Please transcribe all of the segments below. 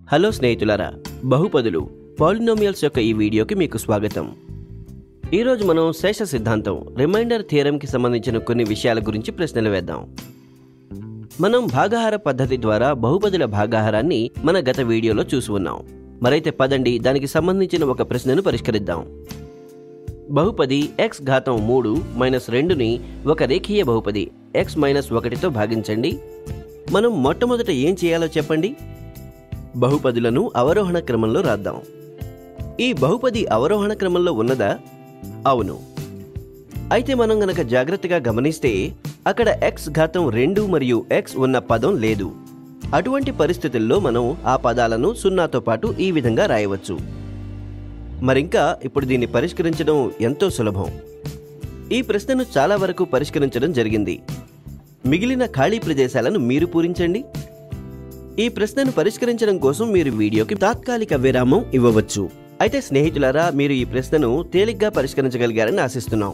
hello స్నేహితులారా బహుపదులు polynomials యొక్క ఈ వీడియోకి మీకు స్వాగతం ఈరోజు మనం శేష సిద్ధాంతం రిమైండర్ థియరంకి సంబంధించిన కొన్ని విషయాల గురించి ప్రశ్నలు వేద్దాం మనం భాగాహార పద్ధతి ద్వారా బహుపదుల భాగాహారాన్ని మన గత వీడియోలో చూసి ఉన్నాం మరైతే పదండి దానికి సంబంధించిన ఒక ప్రశ్నను పరిష్కరిద్దాం బహుపది ఎక్స్ ఘాతం మూడు మైనస్ రెండుని ఒక రేఖీయ బహుపది ఎక్స్ మైనస్ ఒకటితో భాగించండి మనం మొట్టమొదట ఏం చేయాలో చెప్పండి బహుపదులను అవరోహణ క్రమంలో రాద్దాం ఈ బహుపది అవరోహణ క్రమంలో ఉన్నదా అవును అయితే మనం గనక జాగ్రత్తగా గమనిస్తే అక్కడ ఎక్స్ ఘాతం రెండు మరియు ఎక్స్ ఉన్న పదం లేదు అటువంటి పరిస్థితుల్లో మనం ఆ పదాలను సున్నాతో పాటు ఈ విధంగా రాయవచ్చు మరింకా ఇప్పుడు దీన్ని పరిష్కరించడం ఎంతో సులభం ఈ ప్రశ్నను చాలా వరకు పరిష్కరించడం జరిగింది మిగిలిన ఖాళీ ప్రదేశాలను మీరు పూరించండి ఈ ప్రశ్నను పరిష్కరించడం కోసం మీరు వీడియోకి తాత్కాలిక విరామం ఇవ్వవచ్చు అయితే స్నేహితులారా మీరు ఈ ప్రశ్నను తేలిగ్గా పరిష్కరించగలిగారని ఆశిస్తున్నాం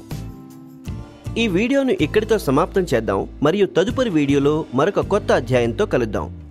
ఈ వీడియోను ఇక్కడితో సమాప్తం చేద్దాం మరియు తదుపరి వీడియోలో మరొక కొత్త అధ్యాయంతో కలుద్దాం